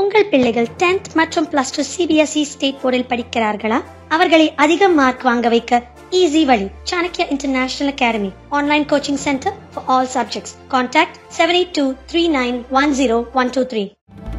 உங்கள் பிள்ளைகள் 10th மற்றும் பிளஸ் டூ சிபிஎஸ்இ ஸ்டேட் போர்டில் படிக்கிறார்களா அவர்களை அதிக மார்க் வாங்க வைக்க ஈஸி வழி Chanakya international academy online coaching centre for all subjects contact seven eight two three nine one zero one two three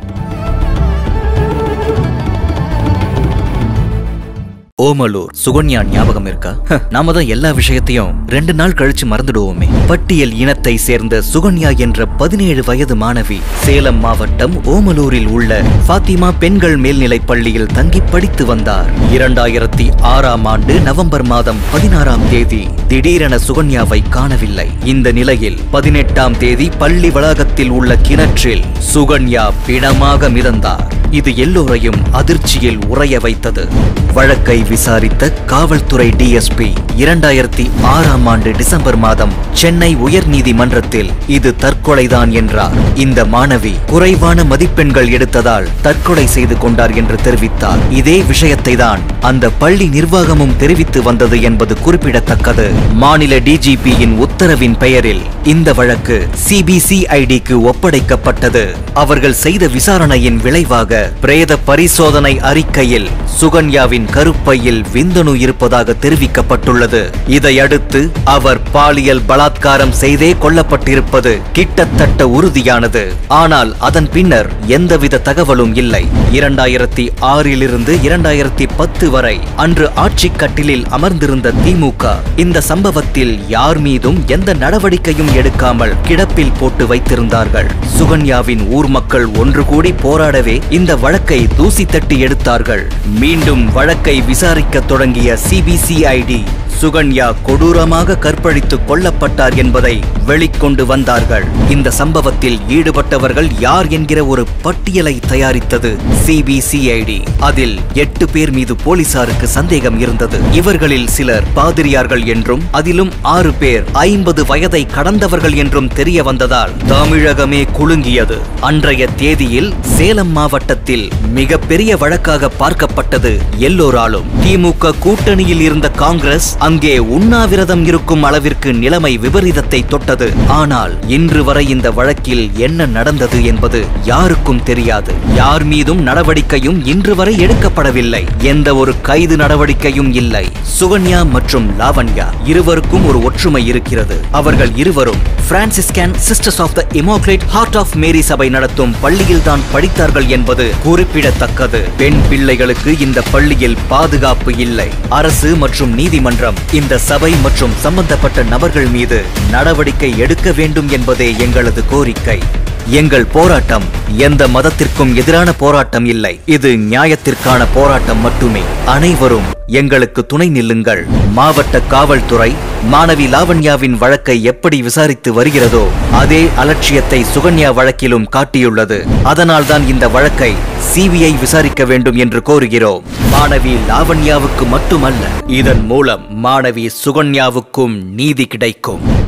Omalur Sukanya ஞாபகம் இருக்கா ஹ, நாம தான் எல்லா விஷயத்தையும் ரெண்டு நாள் கழிச்சு மறந்துடுவோமே பட்டியல் இனத்தை சேர்ந்த சுகன்யா என்ற பதினேழு வயது மாணவி சேலம் மாவட்டம் ஓமலூரில் உள்ள ஃபாத்திமா பெண்கள் மேல்நிலைப் பள்ளியில் தங்கி படித்து வந்தார் இரண்டாயிரத்தி ஆறாம் ஆண்டு நவம்பர் மாதம் பதினாறாம் தேதி திடீரென சுகன்யாவை காணவில்லை இந்த நிலையில் பதினெட்டாம் தேதி பள்ளி வளாகத்தில் உள்ள கிணற்றில் சுகன்யா பிணமாக மிதந்தார் இது எல்லோரையும் அதிர்ச்சியில் உறைய வைத்தது வழக்கை விசாரித்த காவல்துறை டிஎஸ்பி இரண்டாயிரத்தி ஆறாம் ஆண்டு டிசம்பர் மாதம் சென்னை உயர்நீதிமன்றத்தில் இது தற்கொலைதான் என்றார் இந்த மாணவி குறைவான மதிப்பெண்கள் எடுத்ததால் தற்கொலை செய்து கொண்டார் என்று தெரிவித்தார் இதே விஷயத்தை தான் அந்த பள்ளி நிர்வாகமும் தெரிவித்து வந்தது என்பது குறிப்பிடத்தக்கது மாநில டிஜிபியின் உத்தரவின் பெயரில் இந்த வழக்கு சிபிசிஐடிக்கு ஒப்படைக்கப்பட்டது அவர்கள் செய்த விசாரணையின் விளைவாக பிரேத பரிசோதனை அறிக்கையில் சுகன்யாவின் கருப்பையில் விந்தணு இருப்பதாக தெரிவிக்கப்பட்டுள்ளது இதையடுத்து அவர் பாலியல் பலாத்காரம் செய்தே கொல்லப்பட்டிருப்பது கிட்டத்தட்ட உறுதியானது ஆனால் அதன் பின்னர் எந்தவித தகவலும் இல்லை இரண்டாயிரத்தி ஆறிலிருந்து இரண்டாயிரத்தி பத்து வரை அன்று ஆட்சி கட்டிலில் அமர்ந்திருந்த திமுக இந்த சம்பவத்தில் யார் மீதும் எந்த நடவடிக்கையும் எடுக்காமல் கிடப்பில் போட்டு வைத்திருந்தார்கள் சுகன்யாவின் ஊர் மக்கள் ஒன்று கூடி போராடவே இந்த வழக்கை தூசி தட்டி எடுத்தார்கள் மீண்டும் வழக்கை விசாரிக்க தொடங்கிய சிபிசிஐடி சுகன்யா கொடூரமாக கற்பழித்து கொல்லப்பட்டார் என்பதை வெளிக்கொண்டு வந்தார்கள் இந்த சம்பவத்தில் ஈடுபட்டவர்கள் யார் என்கிற ஒரு பட்டியலை தயாரித்தது சிபிசிஐடி அதில் எட்டு பேர் மீது போலீசாருக்கு சந்தேகம் இருந்தது இவர்களில் சிலர் பாதிரியார்கள் என்றும் அதிலும் ஆறு பேர் ஐம்பது வயதை கடந்தவர்கள் என்றும் தெரிய வந்ததால் தமிழகமே குலுங்கியது அன்றைய தேதியில் சேலம் மாவட்டத்தில் மிகப்பெரிய வழக்காக பார்க்கப்பட்டது எல்லோராலும் திமுக கூட்டணியில் இருந்த காங்கிரஸ் அங்கே உண்ணாவிரதம் இருக்கும் அளவிற்கு நிலைமை விபரீதத்தை தொட்டது ஆனால் இன்று வரை இந்த வழக்கில் என்ன நடந்தது என்பது யாருக்கும் தெரியாது யார் மீதும் நடவடிக்கையும் இன்று வரை எடுக்கப்படவில்லை எந்த ஒரு கைது நடவடிக்கையும் இல்லை சுகன்யா மற்றும் லாவண்யா இருவருக்கும் ஒரு ஒற்றுமை இருக்கிறது அவர்கள் இருவரும் Franciscan sisters of the immaculate heart of Mary சபை நடத்தும் பள்ளியில் தான் படித்தார்கள் என்பது குறிப்பிடத்தக்கது பெண் பிள்ளைகளுக்கு இந்த பள்ளியில் பாதுகாப்பு இல்லை அரசு மற்றும் நீதிமன்றம் இந்த சபை மற்றும் சம்பந்தப்பட்ட நபர்கள் மீது நடவடிக்கை எடுக்க வேண்டும் என்பதே எங்களது கோரிக்கை எங்கள் போராட்டம் எந்த மதத்திற்கும் எதிரான போராட்டம் இல்லை இது நியாயத்திற்கான போராட்டம் மட்டுமே அனைவரும் எங்களுக்கு துணை நில்லுங்கள் மாவட்ட காவல்துறை மாணவி லாவண்யாவின் வழக்கை எப்படி விசாரித்து வருகிறதோ அதே அலட்சியத்தை சுகன்யா வழக்கிலும் காட்டியுள்ளது அதனால்தான் இந்த வழக்கை சிபிஐ விசாரிக்க வேண்டும் என்று கோருகிறோம் மாணவி லாவண்யாவுக்கு மட்டுமல்ல இதன் மூலம் மாணவி சுகன்யாவுக்கும் நீதி கிடைக்கும்